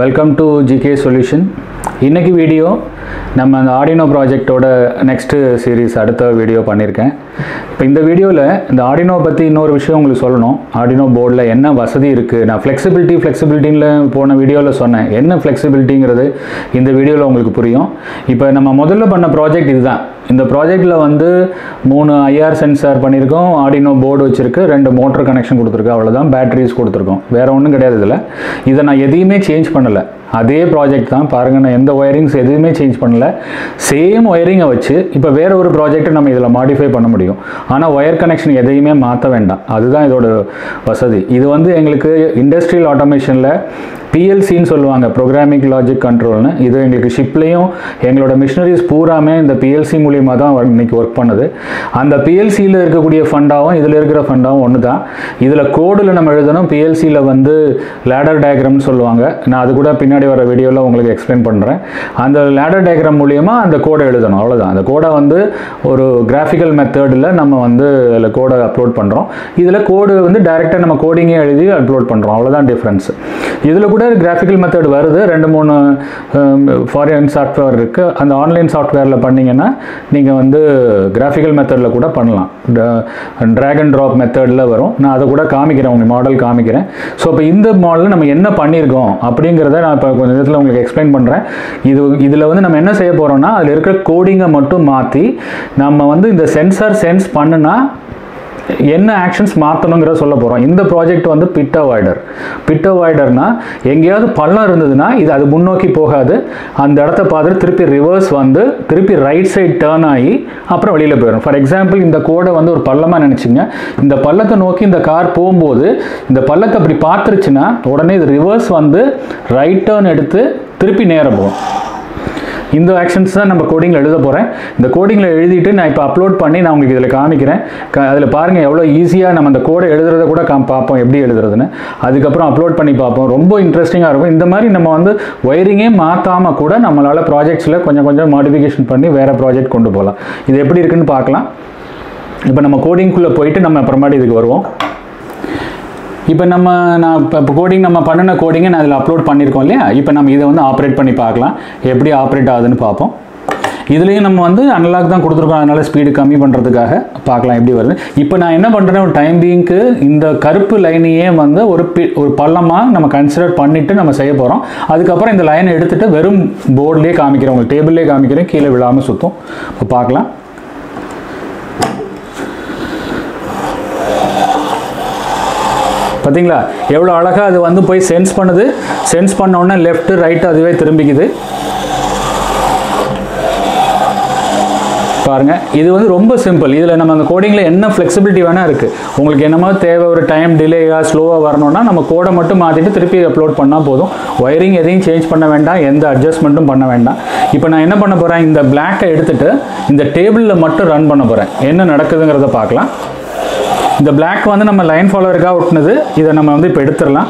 welcome to GK solution இன்னைக்கு video நம்ம அந்த ஆடினோ ப்ராஜெக்டோட நெக்ஸ்ட்டு சீரிஸ் அடுத்த வீடியோ பண்ணியிருக்கேன் இப்போ இந்த வீடியோவில் இந்த ஆடினோ பற்றி இன்னொரு விஷயம் உங்களுக்கு சொல்லணும் ஆடினோ போர்டில் என்ன வசதி இருக்குது நான் ஃப்ளெக்சிபிலிட்டி ஃப்ளெக்சிபிலிட்டின்னு போன வீடியோவில் சொன்னேன் என்ன ஃப்ளெக்சிபிலிட்டிங்கிறது இந்த வீடியோவில் உங்களுக்கு புரியும் இப்போ நம்ம முதல்ல பண்ண ப்ராஜெக்ட் இதுதான் இந்த ப்ராஜெக்டில் வந்து மூணு ஐஆர் சென்சார் பண்ணியிருக்கோம் ஆடினோ போர்டு வச்சுருக்கு ரெண்டு மோட்டர் கனெக்ஷன் கொடுத்துருக்கு அவ்வளோதான் பேட்டரிஸ் கொடுத்துருக்கோம் வேறு ஒன்றும் கிடையாது இதில் இதை நான் எதையுமே சேஞ்ச் பண்ணலை அதே ப்ராஜெக்ட் தான் பாருங்கள் நான் எந்த ஒயரிங்ஸ் எதுவுமே சேஞ்ச் பண்ணல சேம் ஒயரிங்கை வச்சு இப்போ வேற ஒரு ப்ராஜெக்ட்டை நம்ம இதில் மாடிஃபை பண்ண முடியும் ஆனால் ஒயர் கனெக்ஷன் எதையுமே மாற்ற வேண்டாம் அதுதான் இதோட வசதி இது வந்து எங்களுக்கு இண்டஸ்ட்ரியல் ஆட்டோமேஷனில் பிஎல்சின்னு சொல்லுவாங்க ப்ரோக்ராமிக் லாஜிக் கண்ட்ரோல்னு இது எங்களுக்கு ஷிப்லேயும் எங்களோட மிஷினரிஸ் பூராமே இந்த பிஎல்சி மூலியமாக தான் work- இன்னைக்கு ஒர்க் பண்ணுது அந்த பிஎல்சியில் இருக்கக்கூடிய ஃபண்டாவும் இதில் இருக்கிற ஃபண்டாவும் ஒன்று தான் இதில் கோடில் நம்ம எழுதணும் பிஎல்சியில் வந்து லேடர் டயக்ராம்னு சொல்லுவாங்க நான் அது கூட பின்னாடி வர வீடியோவில் உங்களுக்கு எக்ஸ்பிளைன் பண்ணுறேன் அந்த லேடர் டயக்ராம் மூலியமாக அந்த கோடை எழுதணும் அவ்வளோதான் அந்த கோடை வந்து ஒரு கிராஃபிக்கல் மெத்தடில் நம்ம வந்து அதில் கோடை அப்லோட் பண்ணுறோம் இதில் கோடு வந்து டைரெக்டாக நம்ம கோடிங்கே எழுதி அப்லோட் பண்ணுறோம் அவ்வளோதான் டிஃப்ரென்ஸ் இதில் கூட கிராஃபிக்கல் மெத்தட் வருது ரெண்டு மூணு ஃபாரின் சாஃப்ட்வேர் இருக்குது அந்த ஆன்லைன் சாஃப்ட்வேரில் பண்ணீங்கன்னா நீங்கள் வந்து கிராஃபிக்கல் மெத்தடில் கூட பண்ணலாம் ட்ராக் அண்ட் ட்ராப் மெத்தடில் வரும் நான் அதை கூட காமிக்கிறேன் உங்களுக்கு மாடல் காமிக்கிறேன் ஸோ இப்போ இந்த மாடலில் நம்ம என்ன பண்ணியிருக்கோம் அப்படிங்கிறத நான் இப்போ கொஞ்சம் நேரத்தில் உங்களுக்கு எக்ஸ்பிளைன் பண்ணுறேன் இது இதில் வந்து நம்ம என்ன செய்ய போகிறோம்னா அதில் இருக்கிற கோடிங்கை மட்டும் மாற்றி நம்ம வந்து இந்த சென்சார் சென்ஸ் பண்ணுனா என்ன ஆக்ஷன்ஸ் மாற்றணுங்கிற சொல்ல போகிறோம் இந்த ப்ராஜெக்ட் வந்து பிட் அவாய்டர் பிட் அவாய்டர்னா எங்கேயாவது பள்ளம் இருந்ததுன்னா இது அது முன்னோக்கி போகாது அந்த இடத்த பார்த்துட்டு திருப்பி ரிவர்ஸ் வந்து திருப்பி ரைட் சைடு டேர்ன் ஆகி அப்புறம் வெளியில் போயிடும் ஃபார் எக்ஸாம்பிள் இந்த கோடை வந்து ஒரு பள்ளமாக நினச்சிங்க இந்த பள்ளத்தை நோக்கி இந்த கார் போகும்போது இந்த பள்ளத்தை அப்படி பார்த்துருச்சுன்னா உடனே இது ரிவர்ஸ் வந்து ரைட் டேர்ன் எடுத்து திருப்பி நேரம் போகும் இந்த ஆக்ஷன்ஸ் தான் நம்ம கோடிங்கில் எழுத போகிறேன் இந்த கோடிங்கில் எழுதிட்டு நான் இப்போ அப்லோட் பண்ணி நான் உங்களுக்கு இதில் காமிக்கிறேன் அதில் பாருங்கள் எவ்வளோ ஈஸியாக நம்ம அந்த கோடை எழுதுறத கூட காம் பார்ப்போம் எப்படி எழுதுறதுன்னு அதுக்கப்புறம் அப்லோட் பண்ணி பார்ப்போம் ரொம்ப இன்ட்ரெஸ்டிங்காக இருக்கும் இந்த மாதிரி நம்ம வந்து ஒயரிங்கே மாற்றாமல் கூட நம்மளால் ப்ராஜெக்ட்ஸில் கொஞ்சம் கொஞ்சம் மாடிஃபிகேஷன் பண்ணி வேறு ப்ராஜெக்ட் கொண்டு போகலாம் இது எப்படி இருக்குன்னு பார்க்கலாம் இப்போ நம்ம கோடிங்குள்ளே போயிட்டு நம்ம அப்புறமாட்டி இதுக்கு வருவோம் இப்போ நம்ம நான் இப்போ இப்போ கோடிங் நம்ம பண்ணின கோடிங்கை நான் அதில் அப்லோட் பண்ணியிருக்கோம் இல்லையா இப்போ நம்ம இதை வந்து ஆப்ரேட் பண்ணி பார்க்கலாம் எப்படி ஆப்ரேட் ஆகுதுன்னு பார்ப்போம் இதுலேயும் நம்ம வந்து அனலாக் தான் கொடுத்துருக்கோம் அதனால் ஸ்பீடு கம்மி பண்ணுறதுக்காக பார்க்கலாம் எப்படி வருது இப்போ நான் என்ன பண்ணுறேன் ஒரு டைம் பீங்க்கு இந்த கருப்பு லைனையே வந்து ஒரு பி ஒரு பள்ளமாக நம்ம கன்சிடர் பண்ணிவிட்டு நம்ம செய்ய போகிறோம் அதுக்கப்புறம் இந்த லைனை எடுத்துகிட்டு வெறும் போர்ட்லேயே காமிக்கிறேன் உங்களுக்கு டேபிள்லேயே காமிக்கிறேன் கீழே விழாமல் சுற்றும் இப்போ பார்க்கலாம் பார்த்தீங்களா எவ்வளோ அழகாக அது வந்து போய் சென்ஸ் பண்ணுது சென்ஸ் பண்ண உடனே லெஃப்ட் ரைட் அதுவே திரும்பிக்குது பாருங்க இது வந்து ரொம்ப சிம்பிள் இதில் நம்ம அந்த கோடிங்கில் என்ன ஃப்ளெக்சிபிலிட்டி வேணால் இருக்குது உங்களுக்கு என்னமோ தேவை ஒரு டைம் டிலேயாக ஸ்லோவாக வரணும்னா நம்ம கோடை மட்டும் மாற்றிட்டு திருப்பி அப்லோட் பண்ணால் போதும் ஒயரிங் எதையும் சேஞ்ச் பண்ண வேண்டாம் எந்த அட்ஜஸ்ட்மெண்ட்டும் பண்ண வேண்டாம் இப்போ நான் என்ன பண்ண போகிறேன் இந்த பிளாக்கை எடுத்துட்டு இந்த டேபிளில் மட்டும் ரன் பண்ண போகிறேன் என்ன நடக்குதுங்கிறத பார்க்கலாம் இந்த Black வந்து நம்ம லைன் ஃபாலோவருக்காக ஒட்டினது இதை நம்ம வந்து இப்போ எடுத்துடலாம்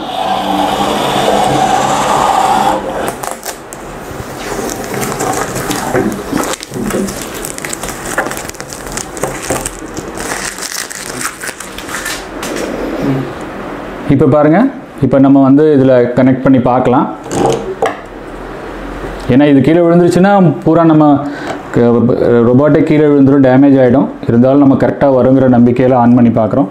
இப்போ பாருங்க இப்போ நம்ம வந்து இதில் கனெக்ட் பண்ணி பார்க்கலாம் ஏன்னா இது கீழே விழுந்துருச்சுன்னா பூரா நம்ம ரொபாட்டிக் கீழே விழுந்துரும் டேமேஜ் ஆகிடும் இருந்தாலும் நம்ம கரெக்டாக வருங்கிற நம்பிக்கையில் ஆன் பண்ணி பார்க்குறோம்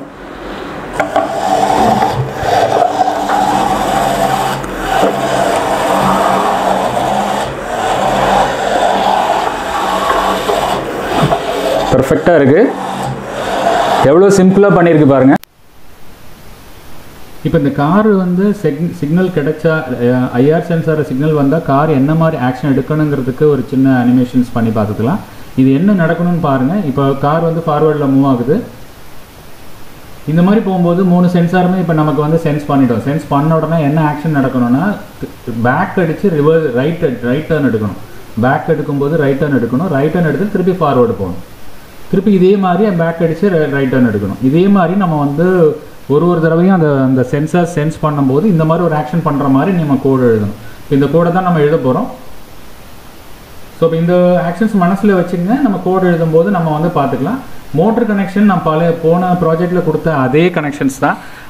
பெர்ஃபெக்டாக இருக்குது எவ்வளோ சிம்பிளாக பண்ணியிருக்கு பாருங்க இப்போ இந்த கார் வந்து சிக்னல் கிடைச்சா ஐஆர் சென்சார் சிக்னல் வந்தால் கார் என்ன மாதிரி ஆக்ஷன் எடுக்கணுங்கிறதுக்கு ஒரு சின்ன அனிமேஷன்ஸ் பண்ணி பார்த்துக்கலாம் இது என்ன நடக்கணும்னு பாருங்கள் இப்போ கார் வந்து ஃபார்வேர்டில் மூவ் ஆகுது இந்த மாதிரி போகும்போது மூணு சென்சாருமே இப்போ நமக்கு வந்து சென்ஸ் பண்ணிட்டோம் சென்ஸ் பண்ண உடனே என்ன ஆக்ஷன் நடக்கணும்னா பேக் அடித்து ரிவர்ஸ் ரைட் ரைட் டர்ன் எடுக்கணும் பேக் எடுக்கும்போது ரைட் டர்ன் எடுக்கணும் ரைட் டர்ன் எடுத்து திருப்பி ஃபார்வேர்டு போகணும் திருப்பி இதே மாதிரி பேக் அடித்து ரைட் டர்ன் எடுக்கணும் இதே மாதிரி நம்ம வந்து ஒரு ஒரு தடவையும் அந்த அந்த சென்சார் சென்ஸ் பண்ணும்போது இந்த மாதிரி ஒரு ஆக்ஷன் பண்ணுற மாதிரி நம்ம கோடு எழுதணும் இப்போ இந்த கோடை தான் நம்ம எழுத போகிறோம் ஸோ இப்போ இந்த ஆக்ஷன்ஸ் மனசில் வச்சுங்க நம்ம கோட் எழுதும்போது நம்ம வந்து பார்த்துக்கலாம் மோட்டர் கனெக்ஷன் நான் பழைய போன ப்ராஜெக்டில் கொடுத்த அதே கனெக்ஷன்ஸ் தான்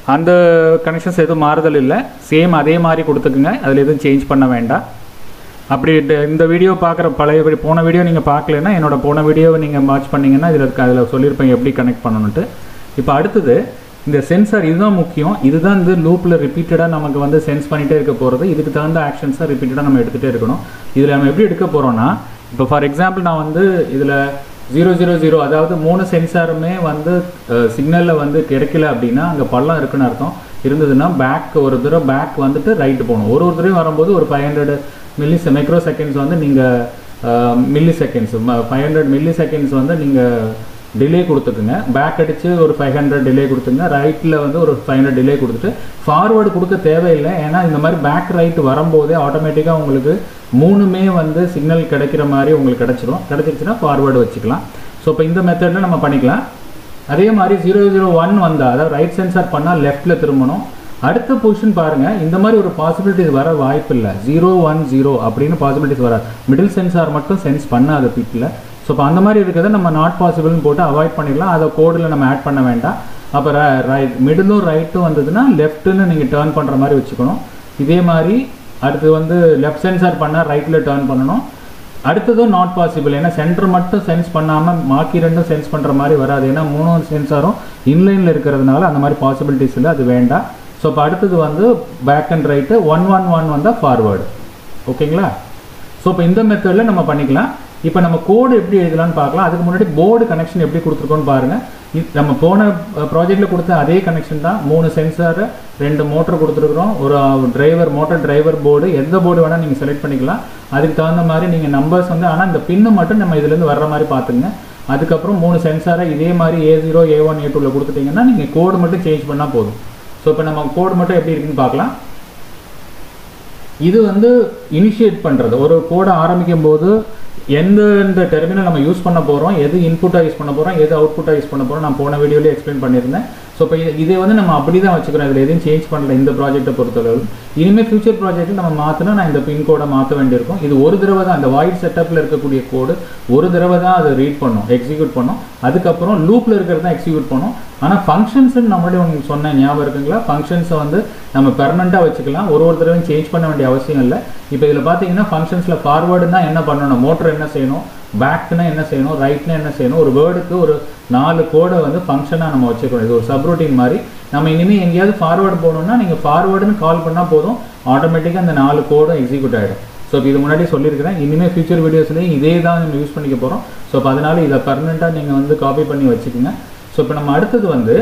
அந்த கனெக்ஷன்ஸ் எதுவும் மாறுதல் இல்லை சேம் அதே மாதிரி கொடுத்துக்குங்க அதில் எதுவும் சேஞ்ச் பண்ண வேண்டாம் அப்படி இந்த- இந்த வீடியோ பார்க்குற பழைய வீடியோ போன வீடியோ நீங்கள் பார்க்கலன்னா என்னோட போன வீடியோவை நீங்கள் வாட்ச் பண்ணீங்கன்னா இதில் இருக்க அதில் சொல்லியிருப்பேன் எப்படி கனெக்ட் பண்ணணுன்ட்டு இப்போ அடுத்தது இந்த சென்சார் இதுதான் முக்கியம் இதுதான் இந்த லூப்பில் ரிப்பீட்டடாக நமக்கு வந்து சென்ஸ் பண்ணிகிட்டே இருக்க போகிறது இதுக்கு தகுந்த ஆக்ஷன்ஸை ரிப்பீட்டடாக நம்ம எடுத்துகிட்டே இருக்கணும் இதில் நம்ம எப்படி எடுக்க போகிறோம்னா இப்போ ஃபார் எக்ஸாம்பிள் நான் வந்து இதில் ஜீரோ ஜீரோ ஜீரோ அதாவது மூணு சென்சாருமே வந்து சிக்னலில் வந்து கிடைக்கல அப்படின்னா அங்கே பள்ளம் இருக்குன்னு அர்த்தம் இருந்ததுன்னா பேக் ஒரு தடவை பேக் வந்துட்டு ரைட்டு போகணும் ஒரு ஒரு தடவையும் வரும்போது ஒரு five hundred milli micro seconds வந்து நீங்கள் milli seconds five hundred milli seconds வந்து நீங்கள் டிலே கொடுத்துக்குங்க பேக் அடித்து ஒரு ஃபைவ் ஹண்ட்ரட் டிலே கொடுத்துங்க ரைட்டில் வந்து ஒரு ஃபைவ் ஹண்ட்ரட் டிலே கொடுத்துட்டு ஃபார்வேர்டு கொடுக்க தேவையில்லை ஏன்னா இந்த மாதிரி பேக் ரைட் வரும்போதே ஆட்டோமேட்டிக்காக உங்களுக்கு மூணுமே வந்து சிக்னல் கிடைக்கிற மாதிரி உங்களுக்கு கிடச்சிரும் கிடச்சிருச்சுன்னா ஃபார்வேர்டு வச்சுக்கலாம் ஸோ இப்போ இந்த மெத்தடில் நம்ம பண்ணிக்கலாம் அதே மாதிரி ஜீரோ ஜீரோ ஒன் வந்தால் அதாவது ரைட் சென்சார் பண்ணால் லெஃப்ட்டில் திரும்பணும் அடுத்த பொசிஷன் பாருங்கள் இந்த மாதிரி ஒரு பாசிபிலிட்டிஸ் வர வாய்ப்பு இல்லை ஜீரோ ஒன் ஜீரோ அப்படின்னு பாசிபிலிட்டிஸ் வராது மிடில் சென்சார் மட்டும் சென்ஸ் பண்ணாது பிட்டில் ஸோ இப்போ அந்த மாதிரி இருக்கிறத நம்ம நாட் பாசிபிள்னு போட்டு அவாய்ட் பண்ணிடலாம் அதை கோடில் நம்ம ஆட் பண்ண வேண்டாம் அப்போ ரைட் மிடிலும் ரைட்டும் வந்ததுன்னா லெஃப்ட்டுன்னு நீங்கள் டேர்ன் பண்ணுற மாதிரி வச்சுக்கணும் இதே மாதிரி அடுத்து வந்து லெஃப்ட் சென்சார் பண்ணால் ரைட்டில் டேர்ன் பண்ணணும் அடுத்ததும் நாட் பாசிபிள் ஏன்னா சென்டர் மட்டும் சென்ஸ் பண்ணாமல் பாக்கி ரெண்டும் சென்ஸ் பண்ணுற மாதிரி வராது ஏன்னா மூணு சென்சாரும் இன்லைனில் இருக்கிறதுனால அந்த மாதிரி பாசிபிலிட்டிஸ் இல்லை அது வேண்டாம் ஸோ இப்போ அடுத்தது வந்து back and right one one one வந்தால் ஃபார்வேர்டு ஓகேங்களா ஸோ இப்போ இந்த மெத்தடில் நம்ம பண்ணிக்கலாம் இப்போ நம்ம கோடு எப்படி எழுதலாம்னு பார்க்கலாம் அதுக்கு முன்னாடி போர்டு கனெக்ஷன் எப்படி கொடுத்துருக்கோன்னு பாருங்கள் இது நம்ம போன ப்ராஜெக்டில் கொடுத்த அதே கனெக்ஷன் தான் மூணு சென்சார் ரெண்டு மோட்டர் கொடுத்துருக்குறோம் ஒரு டிரைவர் மோட்டர் டிரைவர் போர்டு எந்த போர்டு வேணால் நீங்கள் செலக்ட் பண்ணிக்கலாம் அதுக்கு தகுந்த மாதிரி நீங்கள் நம்பர்ஸ் வந்து ஆனால் இந்த பின்னு மட்டும் நம்ம இதுலேருந்து வர்ற மாதிரி பார்த்துங்க அதுக்கப்புறம் மூணு சென்சாரை இதே மாதிரி ஏ ஜீரோ ஏ ஒன் ஏ டூவில் கொடுத்துட்டிங்கன்னா நீங்கள் கோடு மட்டும் சேஞ்ச் பண்ணால் போதும் ஸோ இப்போ நம்ம கோடு மட்டும் எப்படி இருக்குன்னு பார்க்கலாம் இது வந்து இனிஷியேட் பண்ணுறது ஒரு கோடை ஆரம்பிக்கும் போது எந்த எந்த டெர்மினல் நம்ம யூஸ் பண்ண போகிறோம் எது இன்புட்டாக யூஸ் பண்ண போகிறோம் எது அவுட்புட்டாக யூஸ் பண்ண போகிறோம் நான் போன வீடியோலேயே எக்ஸ்பிளைன் பண்ணியிருந்தேன் ஸோ இப்போ இது இதை வந்து நம்ம அப்படி தான் வச்சுக்கிறோம் இதில் எதையும் சேஞ்ச் பண்ணல இந்த ப்ராஜெக்ட்டை பொறுத்தளவு இனிமேல் ஃபியூச்சர் ப்ராஜெக்ட்டில் நம்ம மாற்றினா நான் இந்த பின் கோடை மாற்ற வேண்டியிருக்கும் இது ஒரு தடவை தான் அந்த வாய்ட் செட்டப்பில் இருக்கக்கூடிய கோடு ஒரு தடவை தான் அதை ரீட் பண்ணும் எக்ஸிக்யூட் பண்ணும் அதுக்கப்புறம் லூப்பில் இருக்கிறது தான் எக்ஸிக்யூட் பண்ணும் ஆனால் ஃபங்க்ஷன்ஸ்னு நம்மளே உங்களுக்கு சொன்ன ஞாபகம் இருக்குங்களா ஃபங்க்ஷன்ஸை வந்து நம்ம பெர்மனெண்ட்டாக வச்சுக்கலாம் ஒரு ஒரு தடவையும் சேஞ்ச் பண்ண வேண்டிய அவசியம் இல்லை இப்போ இதில் பார்த்தீங்கன்னா ஃபங்க்ஷன்ஸில் ஃபார்வேர்டுனா என்ன பண்ணணும் மோட்டர் என்ன செய்யணும் பேக்னா என்ன செய்யணும் ரைட்னா என்ன செய்யணும் ஒரு வேர்டுக்கு ஒரு நாலு கோடை வந்து ஃபங்க்ஷனாக நம்ம வச்சுக்கணும் இது ஒரு சப்ரூட்டின் மாதிரி நம்ம இனிமேல் எங்கேயாவது ஃபார்வேர்டு போகணும்னா நீங்கள் ஃபார்வேர்டுன்னு கால் பண்ணால் போதும் ஆட்டோமேட்டிக்காக அந்த நாலு கோடும் எக்ஸிக்யூட் ஆகிடும் ஸோ இப்போ இது முன்னாடி சொல்லியிருக்கிறேன் இனிமேல் ஃபியூச்சர் வீடியோஸ்லேயும் இதே தான் நம்ம யூஸ் பண்ணிக்க போகிறோம் ஸோ இப்போ அதனால் இதை பர்மனெண்ட்டாக நீங்கள் வந்து காப்பி பண்ணி வச்சுக்கோங்க ஸோ இப்போ நம்ம அடுத்தது வந்து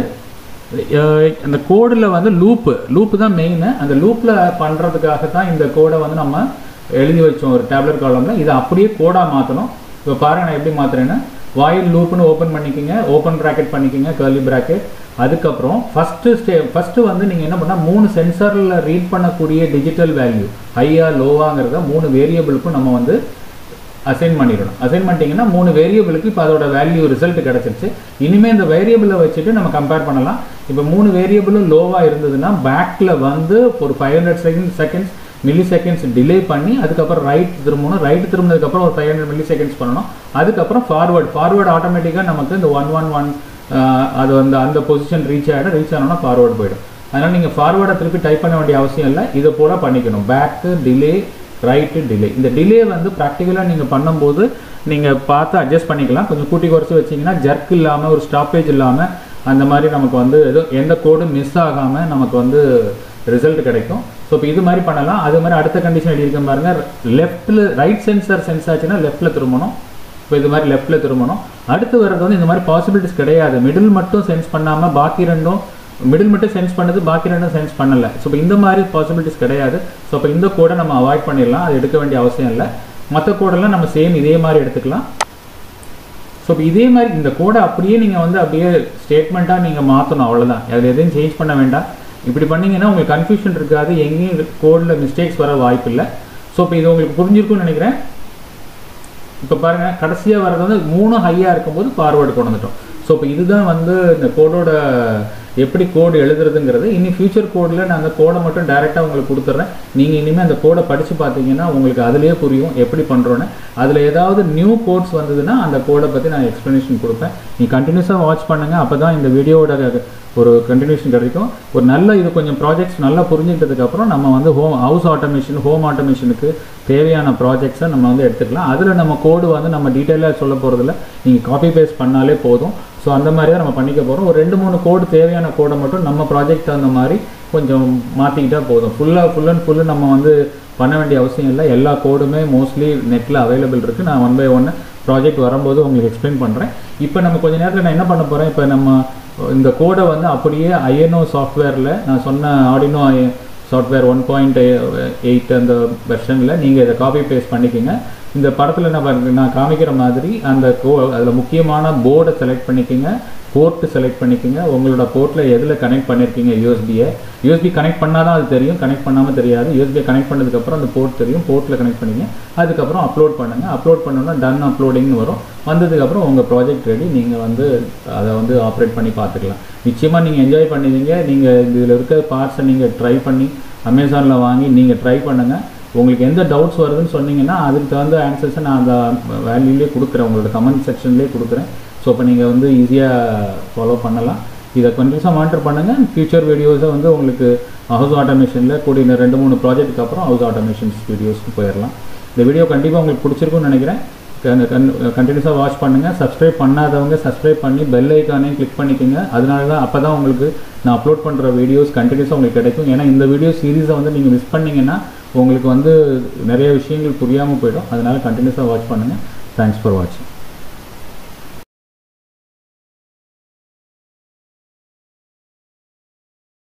அஹ், அந்த கோடில் வந்து லூப்பு லூப்பு தான் மெயின் அந்த லூப்பில் பண்ணுறதுக்காக தான் இந்த கோடை வந்து நம்ம எழுதி வச்சோம் ஒரு டேப்லெட் காலமில் இதை அப்படியே கோடாக மாற்றணும் இப்போ பாருங்க நான் எப்படி மாற்றுறேன்னா வாயில் லூப்னு ஓப்பன் பண்ணிக்கோங்க ஓப்பன் ப்ராக்கெட் பண்ணிக்கோங்க கர்லி ப்ராக்கெட் அதுக்கப்புறம் ஃபஸ்ட்டு ஸ்டே ஃபஸ்ட்டு வந்து நீங்கள் என்ன பண்ணால் மூணு சென்சாரில் ரீட் பண்ணக்கூடிய டிஜிட்டல் வேல்யூ ஹையா லோவாங்கிறத மூணு வேரியபிளுக்கும் நம்ம வந்து அசைன் பண்ணிடணும் அசைன் பண்ணிட்டீங்கன்னா மூணு வேரியபிளுக்கு இப்போ அதோட வேல்யூ ரிசல்ட் கிடச்சிருச்சு இனிமேல் இந்த வேரியபிளை வச்சுட்டு நம்ம கம்பேர் பண்ணலாம் இப்போ மூணு வேரியபிளும் லோவாக இருந்ததுன்னா பேக்கில் வந்து ஒரு five hundred second seconds milli seconds delay பண்ணி அதுக்கப்புறம் ரைட் திரும்பணும் ரைட் திரும்பினதுக்கப்புறம் ஒரு ஃபைவ் ஹண்ட்ரட் மில்லி செகண்ட்ஸ் பண்ணணும் அதுக்கப்புறம் ஃபார்வர்ட் ஃபார்வர்ட் ஆட்டோமேட்டிக்காக நமக்கு இந்த ஒன் ஒன் ஒன் அது வந்து அந்த பொசிஷன் ரீச் ஆகிடும் ரீச் ஆனோன்னா ஃபார்வர்ட் போயிடும் அதனால் நீங்கள் ஃபார்வர்டை திருப்பி டைப் பண்ண வேண்டிய அவசியம் இல்லை இதை போல பண்ணிக்கணும் பேக்கு டிலே ரைட்டு டிலே இந்த டிலே வந்து ப்ராக்டிக்கலாக நீங்கள் பண்ணும்போது நீங்கள் பார்த்து அட்ஜஸ்ட் பண்ணிக்கலாம் கொஞ்சம் கூட்டி குறைச்சி வச்சிங்கன்னா ஜர்க் இல்லாமல் ஒரு ஸ்டாப்பேஜ் இல்லாமல் அந்த மாதிரி நமக்கு வந்து எதோ எந்த கோடும் மிஸ் ஆகாமல் நமக்கு வந்து ரிசல்ட் கிடைக்கும் ஸோ இப்போ இது மாதிரி பண்ணலாம் அது மாதிரி அடுத்த கண்டிஷன் எழுதியிருக்கேன் பாருங்க லெஃப்ட்டில் ரைட் சென்சார் சென்ஸ் ஆச்சுன்னா லெஃப்ட்டில் திரும்பணும் இப்போ இது மாதிரி லெஃப்ட்டில் திரும்பணும் அடுத்து வர்றது வந்து இந்த மாதிரி பாசிபிலிட்டிஸ் கிடையாது மிடில் மட்டும் சென்ஸ் பண்ணாமல் பாக்கி ரெண்டும் மிடில் மட்டும் சென்ஸ் பண்ணுது பாக்கி ரெண்டும் சென்ஸ் பண்ணலை ஸோ இப்போ இந்த மாதிரி பாசிபிலிட்டிஸ் கிடையாது ஸோ இப்போ இந்த கோடை நம்ம அவாய்ட் பண்ணிடலாம் அது எடுக்க வேண்டிய அவசியம் இல்லை மற்ற கோடெல்லாம் நம்ம சேம் இதே மாதிரி எடுத்துக்கலாம் ஸோ இப்போ இதே மாதிரி இந்த கோடை அப்படியே நீங்கள் வந்து அப்படியே ஸ்டேட்மெண்ட்டாக நீங்கள் மாற்றணும் அவ்வளோதான் அதில் எதையும் சேஞ்ச் பண்ண வேண்டாம் இப்படி பண்ணீங்கன்னா உங்களுக்கு கன்ஃபியூஷன் இருக்காது எங்கேயும் கோடில் மிஸ்டேக்ஸ் வர வாய்ப்பு இல்லை ஸோ இப்போ இது உங்களுக்கு புரிஞ்சிருக்கும்னு நினைக்கிறேன் இப்போ பாருங்கள் கடைசியாக வர்றது வந்து மூணு ஹையாக இருக்கும்போது ஃபார்வேர்டு கொண்டு வந்துட்டோம் ஸோ இப்போ இதுதான் வந்து இந்த கோடோட எப்படி கோடு எழுதுறதுங்கிறது இனி ஃபியூச்சர் கோடில் நான் அந்த கோடை மட்டும் டைரெக்டாக உங்களுக்கு கொடுத்துட்றேன் நீங்கள் இனிமேல் அந்த கோடை படித்து பார்த்தீங்கன்னா உங்களுக்கு அதிலேயே புரியும் எப்படி பண்ணுறோன்னு அதில் ஏதாவது நியூ கோட்ஸ் வந்ததுன்னா அந்த கோடை பற்றி நான் எக்ஸ்ப்ளனேஷன் கொடுப்பேன் நீ கண்டினியூஸாக வாட்ச் பண்ணுங்கள் அப்போ தான் இந்த வீடியோவோட ஒரு கண்டினியூஷன் கிடைக்கும் ஒரு நல்ல இது கொஞ்சம் ப்ராஜெக்ட்ஸ் நல்லா புரிஞ்சுக்கிட்டதுக்கப்புறம் நம்ம வந்து ஹோம் ஹவுஸ் ஆட்டோமேஷன் ஹோம் ஆட்டோமேஷனுக்கு தேவையான ப்ராஜெக்ட்ஸை நம்ம வந்து எடுத்துக்கலாம் அதில் நம்ம கோடு வந்து நம்ம டீட்டெயிலாக சொல்ல போகிறதில்ல நீங்கள் காப்பி பேஸ்ட் பண்ணாலே போதும் ஸோ அந்த மாதிரி தான் நம்ம பண்ணிக்க போகிறோம் ஒரு ரெண்டு மூணு கோடு தேவையான கோடை மட்டும் நம்ம ப்ராஜெக்ட் தகுந்த மாதிரி கொஞ்சம் மாற்றிக்கிட்டா போதும் ஃபுல்லாக ஃபுல் அண்ட் ஃபுல்லு நம்ம வந்து பண்ண வேண்டிய அவசியம் இல்லை எல்லா கோடுமே மோஸ்ட்லி நெட்டில் அவைலபிள் இருக்குது நான் ஒன் பை ஒன்று ப்ராஜெக்ட் வரும்போது உங்களுக்கு எக்ஸ்பிளைன் பண்ணுறேன் இப்போ நம்ம கொஞ்ச நேரத்தில் நான் என்ன பண்ண போகிறேன் இப்போ நம்ம இந்த கோடை வந்து அப்படியே ஐஎன்ஓ சாஃப்ட்வேரில் நான் சொன்ன Arduino software one point eight அந்த வெர்ஷனில் நீங்கள் இதை காப்பி பேஸ்ட் பண்ணிக்கோங்க இந்த படத்தில் நான் பாருங்க- நான் காமிக்கிற மாதிரி அந்த கோ அதில் முக்கியமான போர்டை செலக்ட் பண்ணிக்கோங்க போர்ட்டு செலக்ட் பண்ணிக்கோங்க உங்களோட போர்ட்டில் எதில் கனெக்ட் பண்ணியிருக்கீங்க யூஎஸ்பியை யூஎஸ்பி கனெக்ட் பண்ணால் தான் அது தெரியும் கனெக்ட் பண்ணாமல் தெரியாது யூஎஸ்பியை கனெக்ட் பண்ணதுக்கப்புறம் அந்த போர்ட் தெரியும் போர்ட்டில் கனெக்ட் பண்ணிங்க அதுக்கப்புறம் அப்லோட் பண்ணுங்கள் அப்லோட் பண்ணோன்னா டன் அப்லோடிங்னு வரும் வந்ததுக்கப்புறம் உங்கள் ப்ராஜெக்ட் ரெடி நீங்கள் வந்து அதை வந்து ஆப்ரேட் பண்ணி பார்த்துக்கலாம் நிச்சயமாக நீங்கள் என்ஜாய் பண்ணுவீங்க நீங்கள் இதில் இருக்க பார்ட்ஸை நீங்கள் ட்ரை பண்ணி அமேசானில் வாங்கி நீங்கள் ட்ரை பண்ணுங்கள் உங்களுக்கு எந்த டவுட்ஸ் வருதுன்னு சொன்னீங்கன்னா அதுக்கு தகுந்த ஆன்சர்ஸை நான் அந்த வேல்யூலேயே கொடுக்குறேன் உங்களோட கமெண்ட் செக்ஷன்லேயே கொடுக்குறேன் ஸோ அப்போ நீங்கள் வந்து ஈஸியாக ஃபாலோ பண்ணலாம் இதை கண்டிப்பாக மானிட்டர் பண்ணுங்கள் ஃபியூச்சர் வீடியோஸை வந்து உங்களுக்கு ஹவுஸ் ஆட்டோமேஷனில் கூடிய இந்த ரெண்டு மூணு ப்ராஜெக்ட்டுக்கு அப்புறம் ஹவுஸ் ஆட்டோமேஷன்ஸ் வீடியோஸ்க்கு போயிடலாம் இந்த வீடியோ கண்டிப்பாக உங்களுக்கு பிடிச்சிருக்கும்னு நினைக்கிறேன் கண்டினியூஸாக வாட்ச் பண்ணுங்கள் சப்ஸ்கிரைப் பண்ணாதவங்க சப்ஸ்கிரைப் பண்ணி பெல் ஐக்கானையும் கிளிக் பண்ணிக்கோங்க அதனால தான் அப்போ தான் உங்களுக்கு நான் அப்லோட் பண்ணுற வீடியோஸ் கண்டினியூஸாக உங்களுக்கு கிடைக்கும் ஏன்னா இந்த வீடியோ சீரீஸை வந்து நீங்கள் மிஸ் பண்ணீங்கன்னா உங்களுக்கு வந்து நிறைய விஷயங்கள் புரியாமல் போயிடும் அதனால் கண்டினியூஸாக வாட்ச் பண்ணுங்கள் தேங்க்ஸ் ஃபார் வாட்சிங்